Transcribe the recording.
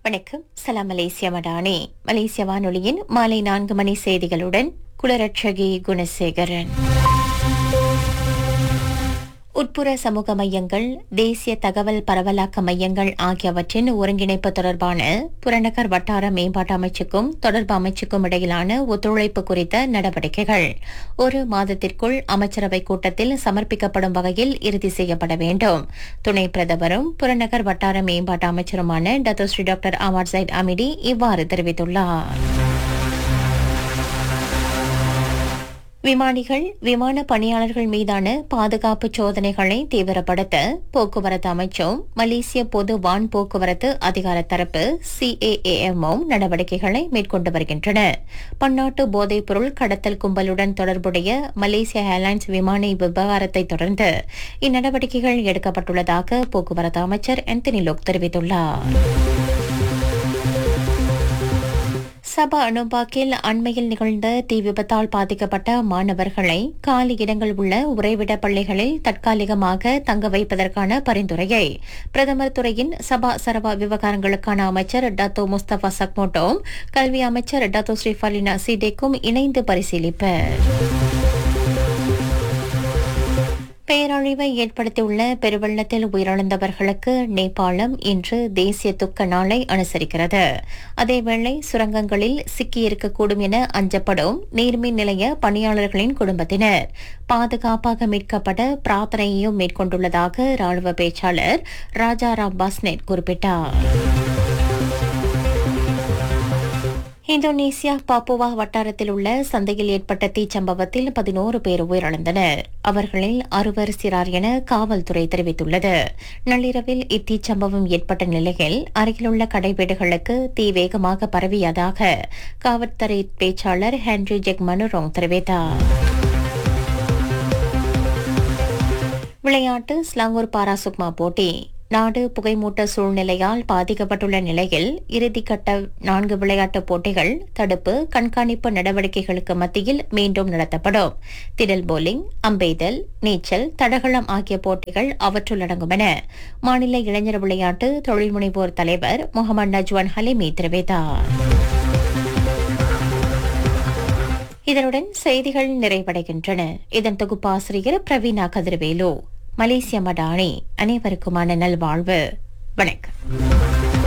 வணக்கம் சலாம் மலேசியா மடானி மலேசிய வானொலியின் மாலை நான்கு மணி செய்திகளுடன் குலரட்சகி குணசேகரன் உட்புற சமூக மையங்கள் தேசிய தகவல் பரவலாக்க மையங்கள் ஆகியவற்றின் ஒருங்கிணைப்பு தொடர்பான புறநகர் வட்டார மேம்பாட்டு அமைச்சுக்கும் தொடர்பு அமைச்சுக்கும் இடையிலான ஒத்துழைப்பு குறித்த நடவடிக்கைகள் ஒரு மாதத்திற்குள் அமைச்சரவை கூட்டத்தில் சமர்ப்பிக்கப்படும் வகையில் இறுதி செய்யப்பட வேண்டும் துணை பிரதமரும் புறநகர் வட்டார மேம்பாட்டு அமைச்சருமான Dato' Sri doctor Amar Said Amidi இவ்வாறு தெரிவித்துள்ளார் விமானிகள் விமான பணியாளர்கள் மீதான பாதுகாப்பு சோதனைகளை தீவிரப்படுத்த போக்குவரத்து அமைச்சும் மலேசிய பொது வான் போக்குவரத்து அதிகார தரப்பு சிஏஏஎம்மும் நடவடிக்கைகளை மேற்கொண்டு வருகின்றன பன்னாட்டு போதைப்பொருள் கடத்தல் கும்பலுடன் தொடர்புடைய மலேசிய ஏர்லைன்ஸ் விமான விவகாரத்தை தொடர்ந்து இந்நடவடிக்கைகள் எடுக்கப்பட்டுள்ளதாக போக்குவரத்து அமைச்சர் ஆந்தனி லோக் தெரிவித்துள்ளார் சபா அனுபாக்கில் அண்மையில் நிகழ்ந்த தீ விபத்தால் பாதிக்கப்பட்ட மாணவர்களை காலி இடங்கள் உள்ள உறைவிட பள்ளிகளில் தற்காலிகமாக தங்க வைப்பதற்கான பரிந்துரையை பிரதமர் துறையின் சபா சரவா விவகாரங்களுக்கான அமைச்சர் டத்தோ முஸ்தபா சக்மோட்டோம் கல்வி அமைச்சர் டத்தோ ஸ்ரீஃபாலினா சிடேக்கும் இணைந்து பரிசீலிப்பர் பேரழிவை ஏற்படுத்தியுள்ள பெருவெள்ளத்தில் உயிரிழந்தவர்களுக்கு நேபாளம் இன்று தேசிய துக்க நாளை அனுசரிக்கிறது அதேவேளை சுரங்கங்களில் சிக்கியிருக்கக்கூடும் என அஞ்சப்படும் நீர்மின் நிலைய பணியாளர்களின் குடும்பத்தினர் பாதுகாப்பாக மீட்கப்பட பிரார்த்தனையையும் மேற்கொண்டுள்ளதாக ராணுவ பேச்சாளர் ராஜா ராம் பாஸ்னெட் குறிப்பிட்டார் இந்தோனேசியா பாப்புவா வட்டாரத்தில் உள்ள சந்தையில் ஏற்பட்ட தீச்சம்பவத்தில் பதினோரு பேர் உயிரிழந்தனர் அவர்களில் அறுவர் சிறார் என காவல்துறை தெரிவித்துள்ளது நள்ளிரவில் இத்தீச்சம்பவம் ஏற்பட்ட நிலையில் அருகிலுள்ள கடைவீடுகளுக்கு தீ வேகமாக பரவியதாக காவல்துறை பேச்சாளர் ஹென்ரி ஜெக் மனுரோங் தெரிவித்தார் விளையாட்டு ஸ்லாங்கூர் பாராசுக்மா போட்டி நாடு புகைமூட்ட சூழ்நிலையால் பாதிக்கப்பட்டுள்ள நிலையில் இறுதிக்கட்ட நான்கு விளையாட்டுப் போட்டிகள் தடுப்பு கண்காணிப்பு நடவடிக்கைகளுக்கு மத்தியில் மீண்டும் நடத்தப்படும் திடல் போலிங் அம்பெய்தல் நீச்சல் தடகளம் ஆகிய போட்டிகள் அவற்றுள் அடங்கும் என மாநில இளைஞர் விளையாட்டு தொழில் முனைவோர் தலைவர் முகமது நஜ்வான் ஹலிமி தெரிவித்தார் இதனுடன் செய்திகள் நிறைவடைகின்றன இதன் தொகுப்பாசிரியர் பிரவீனா கதிர்வேலு மலேசிய மடானி அனைவருக்குமான நல்வாழ்வு வணக்கம்